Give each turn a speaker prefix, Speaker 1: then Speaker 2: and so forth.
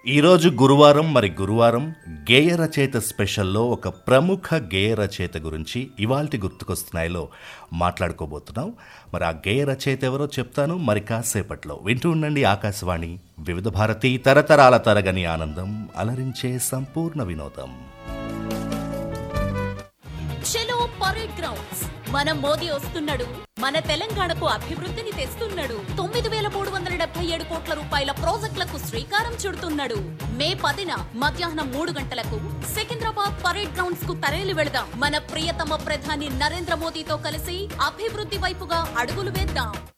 Speaker 1: ఈరోజు గురువారం మరి గురువారం గేయ రచయిత స్పెషల్లో ఒక ప్రముఖ గేయ రచయిత గురించి ఇవాల్టి గుర్తుకొస్తున్నాయిలో మాట్లాడుకోబోతున్నాం మరి ఆ గేయ రచయిత ఎవరో చెప్తాను మరి కాసేపట్లో వింటూ ఉండండి ఆకాశవాణి వివిధ భారతి తరతరాల తరగని ఆనందం అలరించే సంపూర్ణ వినోదం
Speaker 2: చలో పరేడ్ గ్రౌండ్స్ మన మోదీ వస్తున్నాడు మన తెలంగాణకు అభివృద్ధిని తెస్తున్నాడు తొమ్మిది వేల మూడు వందల డెబ్బై ఏడు కోట్ల రూపాయల ప్రాజెక్టులకు శ్రీకారం చుడుతున్నాడు మే పదిన మధ్యాహ్నం మూడు గంటలకు సికింద్రాబాద్ పరేడ్ గ్రౌండ్స్ కు తరలి వెళదాం మన ప్రియతమ ప్రధాని నరేంద్ర మోదీతో కలిసి అభివృద్ధి వైపుగా అడుగులు వేద్దాం